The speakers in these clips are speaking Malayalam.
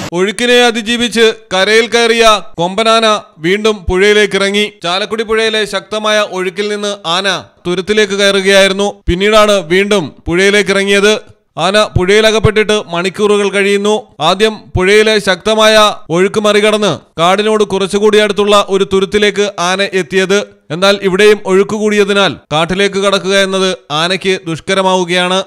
ഒഴുക്കിനെ അതിജീവിച്ച് കരയിൽ കയറിയ കൊമ്പനാന വീണ്ടും പുഴയിലേക്ക് ഇറങ്ങി ചാലക്കുടി പുഴയിലെ ശക്തമായ ഒഴുക്കിൽ നിന്ന് ആന തുരുത്തിലേക്ക് കയറുകയായിരുന്നു പിന്നീടാണ് വീണ്ടും പുഴയിലേക്ക് ഇറങ്ങിയത് ആന പുഴയിലകപ്പെട്ടിട്ട് മണിക്കൂറുകൾ കഴിയുന്നു ആദ്യം പുഴയിലെ ശക്തമായ ഒഴുക്ക് മറികടന്ന് കാടിനോട് കുറച്ചുകൂടി അടുത്തുള്ള ഒരു തുരുത്തിലേക്ക് ആന എത്തിയത് എന്നാൽ ഇവിടെയും ഒഴുക്ക് കൂടിയതിനാൽ കാട്ടിലേക്ക് കടക്കുക എന്നത് ആനയ്ക്ക് ദുഷ്കരമാവുകയാണ്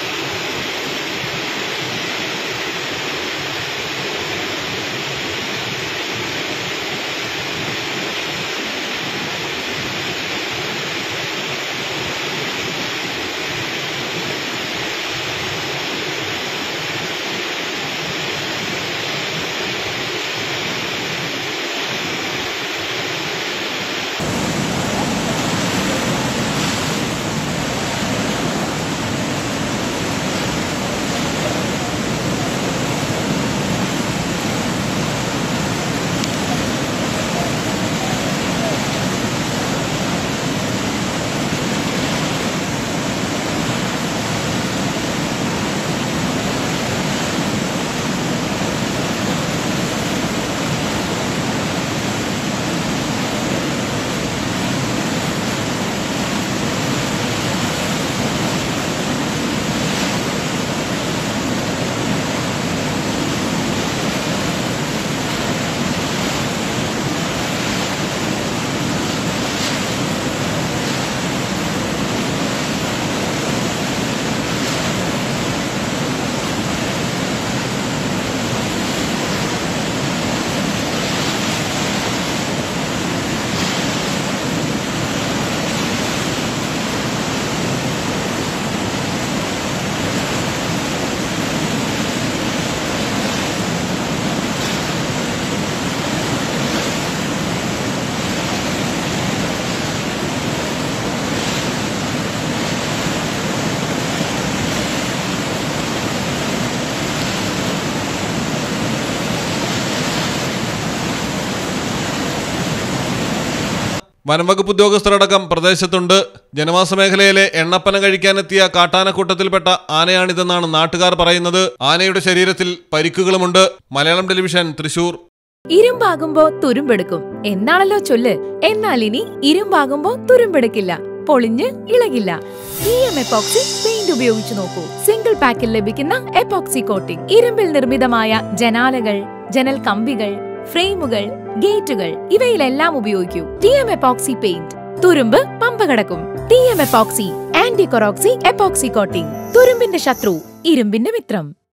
വനംവകുപ്പ് ഉദ്യോഗസ്ഥരടക്കം പ്രദേശത്തുണ്ട് ജനവാസ മേഖലയിലെ എണ്ണപ്പന കഴിക്കാനെത്തിയ കാട്ടാനക്കൂട്ടത്തിൽപ്പെട്ട ആനയാണിതെന്നാണ് നാട്ടുകാർ പറയുന്നത് ആനയുടെ ശരീരത്തിൽ പരിക്കുകളുമുണ്ട് മലയാളം ടെലിവിഷൻ തൃശൂർ ഇരുമ്പാകുമ്പോ തുരുമ്പെടുക്കും എന്നാണല്ലോ ചൊല്ല് എന്നാൽ ഇനി ഇരുമ്പാകുമ്പോ തുരുമ്പെടുക്കില്ല പൊളിഞ്ഞ് ഇളകില്ല ഇ എം എപ്പോക്സി പെയിന്റ് ഉപയോഗിച്ച് നോക്കൂ സിംഗിൾ പാക്കിൽ ലഭിക്കുന്ന എപ്പോക്സി കോട്ടിംഗ് ഇരുമ്പിൽ നിർമ്മിതമായ ജനാലകൾ ജനൽ കമ്പികൾ ഫ്രെയിമുകൾ ഗേറ്റുകൾ ഇവയിലെല്ലാം ഉപയോഗിക്കൂ ടി എം എപ്പോക്സി പെയിന്റ് തുരുമ്പ് പമ്പ കടക്കും T M epoxy anti Corroxy epoxy coating തുരുമ്പിന്റെ ശത്രു ഇരുമ്പിന്റെ മിത്രം